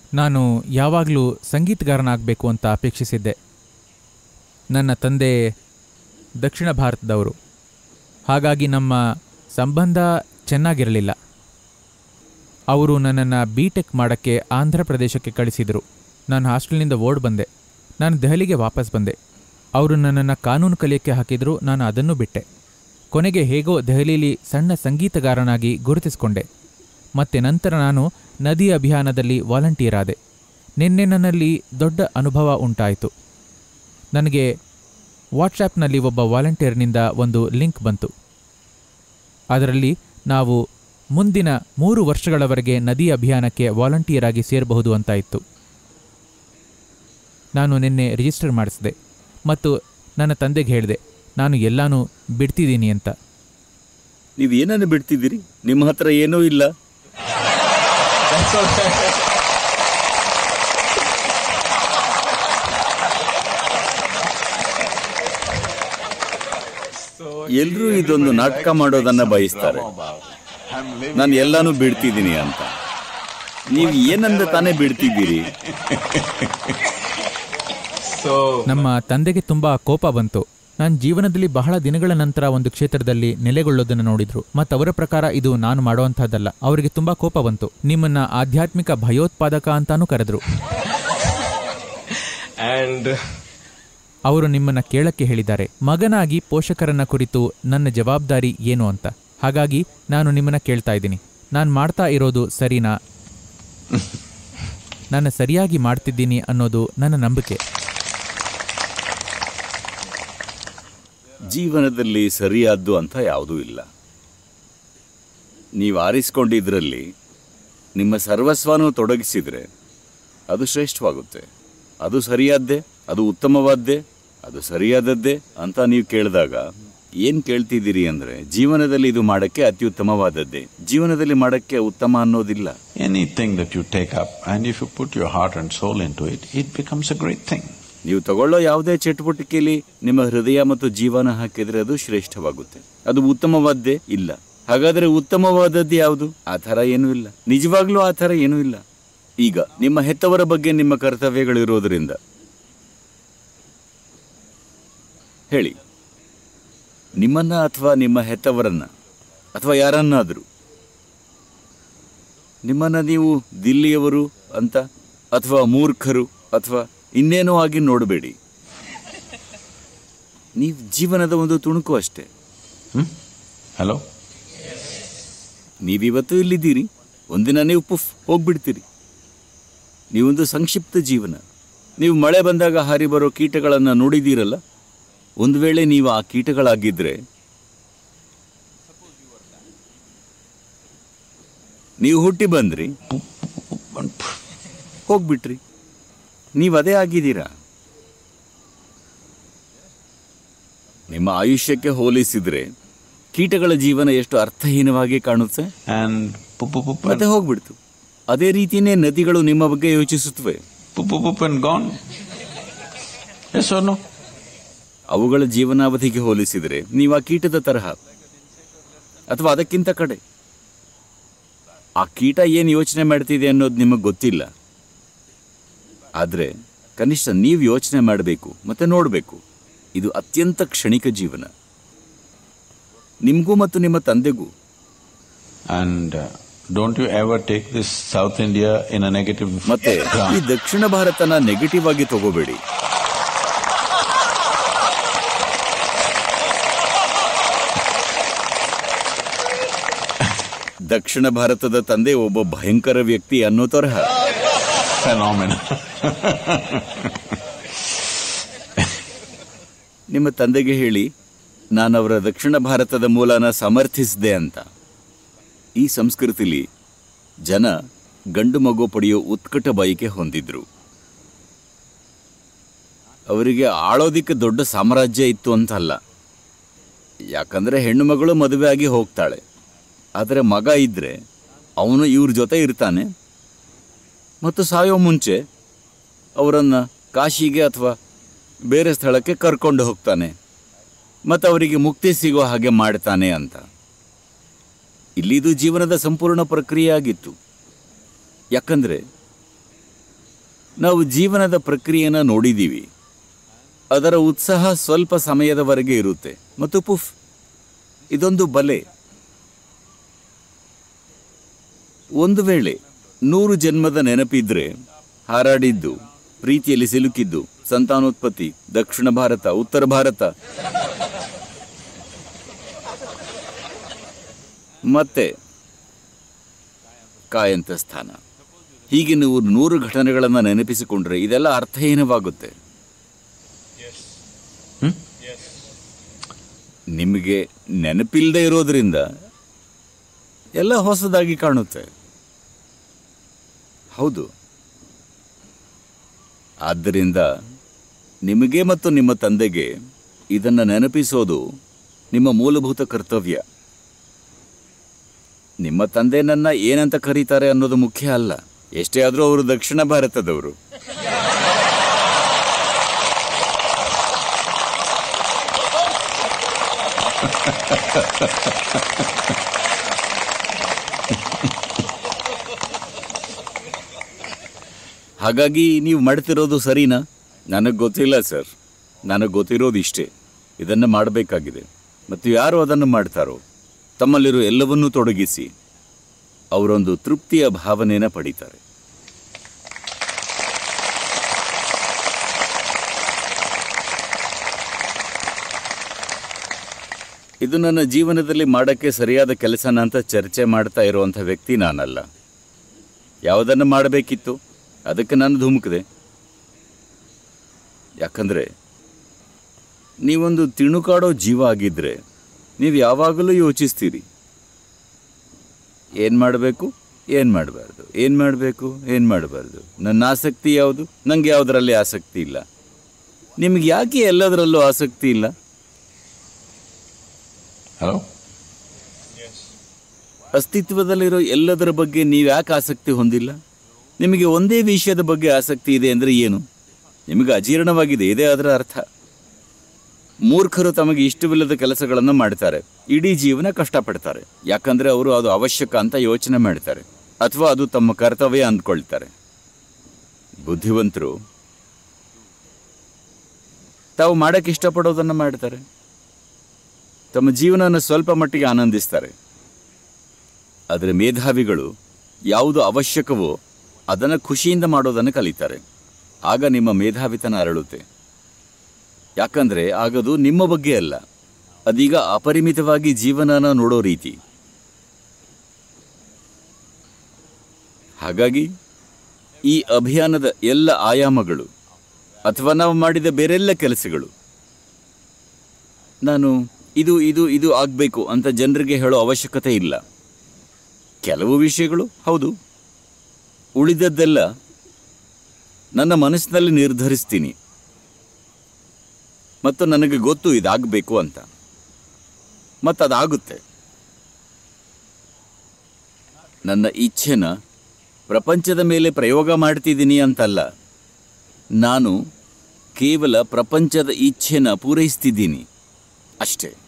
ನಾನು ಯಾವಾಗಲೂ ಸಂಗೀತಗಾರನಾಗಬೇಕು ಅಂತ ಅಪೇಕ್ಷಿಸಿದ್ದೆ ನನ್ನ ತಂದೆ ದಕ್ಷಿಣ ಭಾರತದವರು ಹಾಗಾಗಿ ನಮ್ಮ ಸಂಬಂಧ ಚೆನ್ನಾಗಿರಲಿಲ್ಲ ಅವರು ನನ್ನನ್ನು ಬಿ ಟೆಕ್ ಮಾಡೋಕ್ಕೆ ಆಂಧ್ರ ಪ್ರದೇಶಕ್ಕೆ ಕಳಿಸಿದರು ನಾನು ಹಾಸ್ಟೆಲ್ನಿಂದ ಓಡ್ ಬಂದೆ ನಾನು ದೆಹಲಿಗೆ ವಾಪಸ್ ಬಂದೆ ಅವರು ನನ್ನನ್ನು ಕಾನೂನು ಕಲಿಯೋಕ್ಕೆ ಹಾಕಿದ್ರು ನಾನು ಅದನ್ನು ಬಿಟ್ಟೆ ಕೊನೆಗೆ ಹೇಗೋ ದೆಹಲಿಲಿ ಸಣ್ಣ ಸಂಗೀತಗಾರನಾಗಿ ಗುರುತಿಸಿಕೊಂಡೆ ಮತ್ತೆ ನಂತರ ನಾನು ನದಿ ಅಭಿಯಾನದಲ್ಲಿ ವಾಲಂಟಿಯರ್ ಆದೆ ನಿನ್ನೆ ನನ್ನಲ್ಲಿ ದೊಡ್ಡ ಅನುಭವ ಉಂಟಾಯಿತು ನನಗೆ ವಾಟ್ಸಾಪ್ನಲ್ಲಿ ಒಬ್ಬ ವಾಲಂಟಿಯರ್ನಿಂದ ಒಂದು ಲಿಂಕ್ ಬಂತು ಅದರಲ್ಲಿ ನಾವು ಮುಂದಿನ ಮೂರು ವರ್ಷಗಳವರೆಗೆ ನದಿ ಅಭಿಯಾನಕ್ಕೆ ವಾಲಂಟಿಯರ್ ಆಗಿ ಸೇರಬಹುದು ಅಂತ ಇತ್ತು ನಾನು ನಿನ್ನೆ ರಿಜಿಸ್ಟರ್ ಮಾಡಿಸಿದೆ ಮತ್ತು ನನ್ನ ತಂದೆಗೆ ಹೇಳಿದೆ ನಾನು ಎಲ್ಲಾನು ಬಿಡ್ತಿದ್ದೀನಿ ಅಂತ ನೀವು ಏನನ್ನು ಬಿಡ್ತಿದ್ದೀರಿ ನಿಮ್ಮ ಹತ್ರ ಏನೂ ಇಲ್ಲ ಎಲ್ರೂ ಇದೊಂದು ನಾಟಕ ಮಾಡೋದನ್ನ ಬಯಸ್ತಾರೆ ನಾನು ಎಲ್ಲಾನು ಬಿಡ್ತಿದ್ದೀನಿ ಅಂತ ನೀವು ಏನಂದ ತಾನೇ ಬಿಡ್ತಿದ್ದೀರಿ ನಮ್ಮ ತಂದೆಗೆ ತುಂಬಾ ಕೋಪ ಬಂತು ನಾನು ಜೀವನದಲ್ಲಿ ಬಹಳ ದಿನಗಳ ನಂತರ ಒಂದು ಕ್ಷೇತ್ರದಲ್ಲಿ ನೆಲೆಗೊಳ್ಳೋದನ್ನು ನೋಡಿದ್ರು ಮತ್ತು ಅವರ ಪ್ರಕಾರ ಇದು ನಾನು ಮಾಡುವಂತಹದ್ದಲ್ಲ ಅವರಿಗೆ ತುಂಬಾ ಕೋಪ ಬಂತು ನಿಮ್ಮನ್ನ ಆಧ್ಯಾತ್ಮಿಕ ಭಯೋತ್ಪಾದಕ ಅಂತಾನೂ ಕರೆದ್ರು and ಅವರು ನಿಮ್ಮನ್ನ ಕೇಳಕ್ಕೆ ಹೇಳಿದ್ದಾರೆ ಮಗನಾಗಿ ಪೋಷಕರನ್ನ ಕುರಿತು ನನ್ನ ಜವಾಬ್ದಾರಿ ಏನು ಅಂತ ಹಾಗಾಗಿ ನಾನು ನಿಮ್ಮನ್ನ ಕೇಳ್ತಾ ಇದ್ದೀನಿ ನಾನು ಮಾಡ್ತಾ ಇರೋದು ಸರಿನಾ ನಾನು ಸರಿಯಾಗಿ ಮಾಡ್ತಿದ್ದೀನಿ ಅನ್ನೋದು ನನ್ನ ನಂಬಿಕೆ ಜೀವನದಲ್ಲಿ ಸರಿಯಾದ್ದು ಅಂತ ಯಾವುದೂ ಇಲ್ಲ ನೀವು ಆರಿಸ್ಕೊಂಡಿದ್ರಲ್ಲಿ ನಿಮ್ಮ ಸರ್ವಸ್ವನೂ ತೊಡಗಿಸಿದ್ರೆ ಅದು ಶ್ರೇಷ್ಠವಾಗುತ್ತೆ ಅದು ಸರಿಯಾದ್ದೇ ಅದು ಉತ್ತಮವಾದ್ದೇ ಅದು ಸರಿಯಾದದ್ದೇ ಅಂತ ನೀವು ಕೇಳಿದಾಗ ಏನು ಕೇಳ್ತಿದ್ದೀರಿ ಅಂದರೆ ಜೀವನದಲ್ಲಿ ಇದು ಮಾಡೋಕ್ಕೆ ಅತ್ಯುತ್ತಮವಾದದ್ದೇ ಜೀವನದಲ್ಲಿ ಮಾಡೋಕ್ಕೆ ಉತ್ತಮ ಅನ್ನೋದಿಲ್ಲ Anything that you take up, and if you put your heart and soul into it, it becomes a great thing. ನೀವು ತಗೊಳ್ಳೋ ಯಾವುದೇ ಚಟುವಟಿಕೆಯಲ್ಲಿ ನಿಮ್ಮ ಹೃದಯ ಮತ್ತು ಜೀವನ ಹಾಕಿದ್ರೆ ಅದು ಶ್ರೇಷ್ಠವಾಗುತ್ತೆ ಅದು ಉತ್ತಮವಾದ್ದೇ ಇಲ್ಲ ಹಾಗಾದ್ರೆ ಉತ್ತಮವಾದದ್ದು ಯಾವುದು ಆ ಥರ ಏನೂ ಇಲ್ಲ ನಿಜವಾಗ್ಲೂ ಆ ಥರ ಏನೂ ಇಲ್ಲ ಈಗ ನಿಮ್ಮ ಹೆತ್ತವರ ಬಗ್ಗೆ ನಿಮ್ಮ ಕರ್ತವ್ಯಗಳಿರೋದ್ರಿಂದ ಹೇಳಿ ನಿಮ್ಮನ್ನ ಅಥವಾ ನಿಮ್ಮ ಹೆತ್ತವರನ್ನ ಅಥವಾ ಯಾರನ್ನಾದರೂ ನಿಮ್ಮನ್ನ ನೀವು ದಿಲ್ಲಿಯವರು ಅಂತ ಅಥವಾ ಮೂರ್ಖರು ಅಥವಾ ಇನ್ನೇನೋ ಆಗಿ ನೋಡಬೇಡಿ ನೀವು ಜೀವನದ ಒಂದು ತುಣುಕು ಅಷ್ಟೇ Hmm? Hello? ನೀವಿವತ್ತು ಇಲ್ಲಿದ್ದೀರಿ ಒಂದಿನ ನೀವು ಪುಫ್ ಹೋಗ್ಬಿಡ್ತೀರಿ ನೀವೊಂದು ಸಂಕ್ಷಿಪ್ತ ಜೀವನ ನೀವು ಮಳೆ ಬಂದಾಗ ಹಾರಿ ಬರೋ ಕೀಟಗಳನ್ನು ನೋಡಿದ್ದೀರಲ್ಲ ಒಂದು ವೇಳೆ ನೀವು ಆ ಕೀಟಗಳಾಗಿದ್ರೆ ನೀವು ಹುಟ್ಟಿ ಬಂದ್ರಿ ಹೋಗ್ಬಿಟ್ರಿ ನೀವು ಅದೇ ಆಗಿದ್ದೀರಾ ನಿಮ್ಮ ಆಯುಷ್ಯಕ್ಕೆ ಹೋಲಿಸಿದ್ರೆ ಕೀಟಗಳ ಜೀವನ ಎಷ್ಟು ಅರ್ಥಹೀನವಾಗಿ ಕಾಣುತ್ತೆ And poop poop poop ಮತ್ತೆ and, ಹೋಗ್ಬಿಡ್ತು ಅದೇ ರೀತಿನೇ ನದಿಗಳು ನಿಮ್ಮ ಬಗ್ಗೆ ಯೋಚಿಸುತ್ತವೆ poop poop poop and gone. Yes or no? ಅವುಗಳ ಜೀವನಾವಧಿಗೆ ಹೋಲಿಸಿದರೆ ನೀವು ಆ ಕೀಟದ ತರಹ ಅಥವಾ ಅದಕ್ಕಿಂತ ಕಡೆ ಆ ಕೀಟ ಏನು ಯೋಚನೆ ಮಾಡ್ತಿದೆ ಅನ್ನೋದು ನಿಮಗೆ ಗೊತ್ತಿಲ್ಲ ಆದರೆ ಕನಿಷ್ಠ ನೀವು ಯೋಚನೆ ಮಾಡಬೇಕು ಮತ್ತೆ ನೋಡಬೇಕು ಇದು ಅತ್ಯಂತ ಕ್ಷಣಿಕ ಜೀವನ ನಿಮಗೂ ಮತ್ತು ನಿಮ್ಮ ತಂದೆಗೂ And uh, don't you ever take this South India in a negative ಮತ್ತೆ ಈ ground. ದಕ್ಷಿಣ ಭಾರತನ ನೆಗೆಟಿವ್ ಆಗಿ ತಗೋಬೇಡಿ ದಕ್ಷಿಣ ಭಾರತದ ತಂದೆ ಒಬ್ಬ ಭಯಂಕರ ವ್ಯಕ್ತಿ ಅನ್ನೋ ತರಹ Phenomena. ನಿಮ್ಮ ತಂದೆಗೆ ಹೇಳಿ ನಾನು ಅವರ ದಕ್ಷಿಣ ಭಾರತದ ಮೂಲನ ಸಮರ್ಥಿಸಿದೆ ಅಂತ ಈ ಸಂಸ್ಕೃತಿಲಿ ಜನ ಗಂಡು ಮಗು ಪಡೆಯೋ ಉತ್ಕಟ ಬಯಕೆ ಹೊಂದಿದ್ರು ಅವರಿಗೆ ಆಳೋದಿಕ್ಕೆ ದೊಡ್ಡ ಸಾಮ್ರಾಜ್ಯ ಇತ್ತು ಅಂತಲ್ಲ ಯಾಕಂದ್ರೆ ಹೆಣ್ಣು ಮಗಳು ಮದುವೆ ಆಗಿ ಹೋಗ್ತಾಳೆ ಆದರೆ ಮಗ ಇದ್ರೆ ಅವನು ಇವ್ರ ಜೊತೆ ಇರ್ತಾನೆ ಮತ್ತು ಸಾಯೋ ಮುಂಚೆ ಅವರನ್ನು ಕಾಶಿಗೆ ಅಥವಾ ಬೇರೆ ಸ್ಥಳಕ್ಕೆ ಕರ್ಕೊಂಡು ಹೋಗ್ತಾನೆ ಮತ್ತು ಅವರಿಗೆ ಮುಕ್ತಿ ಸಿಗೋ ಹಾಗೆ ಮಾಡ್ತಾನೆ ಅಂತ ಇಲ್ಲಿದು ಜೀವನದ ಸಂಪೂರ್ಣ ಪ್ರಕ್ರಿಯೆ ಆಗಿತ್ತು ಯಾಕಂದ್ರೆ ನಾವು ಜೀವನದ ಪ್ರಕ್ರಿಯೆನ ನೋಡಿದ್ದೀವಿ ಅದರ ಉತ್ಸಾಹ ಸ್ವಲ್ಪ ಸಮಯದವರೆಗೆ ಇರುತ್ತೆ ಮತ್ತು ಪುಫ್ ಇದೊಂದು ಬಲೆ ಒಂದು ವೇಳೆ ನೂರು ಜನ್ಮದ ನೆನಪಿದ್ರೆ ಹಾರಾಡಿದ್ದು ಪ್ರೀತಿಯಲ್ಲಿ ಸಿಲುಕಿದ್ದು ಸಂತಾನೋತ್ಪತ್ತಿ ದಕ್ಷಿಣ ಭಾರತ ಉತ್ತರ ಭಾರತ ಮತ್ತೆ ಕಾಯಂತ ಸ್ಥಾನ ಹೀಗೆ ನೀವು ನೂರು ಘಟನೆಗಳನ್ನು ನೆನಪಿಸಿಕೊಂಡ್ರೆ ಇದೆಲ್ಲ ಅರ್ಥಹೀನವಾಗುತ್ತೆ ನಿಮಗೆ ನೆನಪಿಲ್ಲದೆ ಇರೋದ್ರಿಂದ ಎಲ್ಲ ಹೊಸದಾಗಿ ಕಾಣುತ್ತೆ ಹೌದು ಆದ್ದರಿಂದ ನಿಮಗೆ ಮತ್ತು ನಿಮ್ಮ ತಂದೆಗೆ ಇದನ್ನು ನೆನಪಿಸೋದು ನಿಮ್ಮ ಮೂಲಭೂತ ಕರ್ತವ್ಯ ನಿಮ್ಮ ತಂದೆ ನನ್ನ ಏನಂತ ಕರೀತಾರೆ ಅನ್ನೋದು ಮುಖ್ಯ ಅಲ್ಲ ಎಷ್ಟೇ ಆದರೂ ಅವರು ದಕ್ಷಿಣ ಭಾರತದವರು ಹಾಗಾಗಿ ನೀವು ಮಾಡ್ತಿರೋದು ಸರಿನಾ ನನಗೆ ಗೊತ್ತಿಲ್ಲ ಸರ್ ನನಗೆ ಗೊತ್ತಿರೋದು ಇಷ್ಟೇ ಇದನ್ನು ಮಾಡಬೇಕಾಗಿದೆ ಮತ್ತು ಯಾರು ಅದನ್ನು ಮಾಡ್ತಾರೋ ತಮ್ಮಲ್ಲಿರೋ ಎಲ್ಲವನ್ನೂ ತೊಡಗಿಸಿ ಅವರೊಂದು ತೃಪ್ತಿಯ ಭಾವನೆನ ಪಡೀತಾರೆ ಇದು ನನ್ನ ಜೀವನದಲ್ಲಿ ಮಾಡೋಕ್ಕೆ ಸರಿಯಾದ ಕೆಲಸನ ಅಂತ ಚರ್ಚೆ ಮಾಡ್ತಾ ಇರುವಂಥ ವ್ಯಕ್ತಿ ನಾನಲ್ಲ ಯಾವುದನ್ನು ಮಾಡಬೇಕಿತ್ತು ಅದಕ್ಕೆ ನಾನು ಧುಮುಕಿದೆ ಯಾಕಂದರೆ ನೀವೊಂದು ತಿಣುಕಾಡೋ ಜೀವ ಆಗಿದ್ದರೆ ನೀವು ಯಾವಾಗಲೂ ಯೋಚಿಸ್ತೀರಿ ಏನು ಮಾಡಬೇಕು ಏನು ಮಾಡಬಾರ್ದು ಏನು ಮಾಡಬೇಕು ಏನು ಮಾಡಬಾರ್ದು ನನ್ನ ಆಸಕ್ತಿ ಯಾವುದು ನನಗೆ ಯಾವುದರಲ್ಲಿ ಆಸಕ್ತಿ ಇಲ್ಲ ನಿಮ್ಗೆ ಯಾಕೆ ಎಲ್ಲದರಲ್ಲೂ ಆಸಕ್ತಿ ಇಲ್ಲ Hello? ಅಸ್ತಿತ್ವದಲ್ಲಿರೋ ಎಲ್ಲದರ ಬಗ್ಗೆ ನೀವು ಯಾಕೆ ಆಸಕ್ತಿ ಹೊಂದಿಲ್ಲ ನಿಮಗೆ ಒಂದೇ ವಿಷಯದ ಬಗ್ಗೆ ಆಸಕ್ತಿ ಇದೆ ಅಂದರೆ ಏನು ನಿಮಗೆ ಅಜೀರ್ಣವಾಗಿದೆ ಇದೇ ಅದರ ಅರ್ಥ ಮೂರ್ಖರು ತಮಗೆ ಇಷ್ಟವಿಲ್ಲದ ಕೆಲಸಗಳನ್ನು ಮಾಡ್ತಾರೆ ಇಡೀ ಜೀವನ ಕಷ್ಟಪಡ್ತಾರೆ ಯಾಕಂದ್ರೆ ಅವರು ಅದು ಅವಶ್ಯಕ ಅಂತ ಯೋಚನೆ ಮಾಡ್ತಾರೆ ಅಥವಾ ಅದು ತಮ್ಮ ಕರ್ತವ್ಯ ಅಂದ್ಕೊಳ್ತಾರೆ ಬುದ್ಧಿವಂತರು ತಾವು ಮಾಡಕ್ಕೆ ಇಷ್ಟಪಡೋದನ್ನು ಮಾಡ್ತಾರೆ ತಮ್ಮ ಜೀವನವನ್ನು ಸ್ವಲ್ಪ ಮಟ್ಟಿಗೆ ಆನಂದಿಸ್ತಾರೆ ಆದರೆ ಮೇಧಾವಿಗಳು ಯಾವುದು ಅವಶ್ಯಕವೋ ಅದನ್ನು ಖುಷಿಯಿಂದ ಮಾಡೋದನ್ನು ಕಲಿತಾರೆ ಆಗ ನಿಮ್ಮ ಮೇಧಾವಿತನ ಅರಳುತ್ತೆ ಯಾಕಂದ್ರೆ ಆಗದು ನಿಮ್ಮ ಬಗ್ಗೆ ಅಲ್ಲ ಅದೀಗ ಅಪರಿಮಿತವಾಗಿ ಜೀವನನ ನೋಡೋ ರೀತಿ ಹಾಗಾಗಿ ಈ ಅಭಿಯಾನದ ಎಲ್ಲ ಆಯಾಮಗಳು ಅಥವಾ ನಾವು ಮಾಡಿದ ಬೇರೆಲ್ಲ ಕೆಲಸಗಳು ನಾನು ಇದು ಇದು ಇದು ಆಗಬೇಕು ಅಂತ ಜನರಿಗೆ ಹೇಳೋ ಅವಶ್ಯಕತೆ ಇಲ್ಲ ಕೆಲವು ವಿಷಯಗಳು ಹೌದು ಉಳಿದದ್ದೆಲ್ಲ ನನ್ನ ಮನಸ್ಸಿನಲ್ಲಿ ನಿರ್ಧರಿಸ್ತೀನಿ ಮತ್ತು ನನಗೆ ಗೊತ್ತು ಇದಾಗಬೇಕು ಅಂತ ಮತ್ತು ಅದಾಗುತ್ತೆ ನನ್ನ ಇಚ್ಛೆನ ಪ್ರಪಂಚದ ಮೇಲೆ ಪ್ರಯೋಗ ಮಾಡ್ತಿದ್ದೀನಿ ಅಂತಲ್ಲ ನಾನು ಕೇವಲ ಪ್ರಪಂಚದ ಇಚ್ಛೆನ ಪೂರೈಸ್ತಿದ್ದೀನಿ ಅಷ್ಟೇ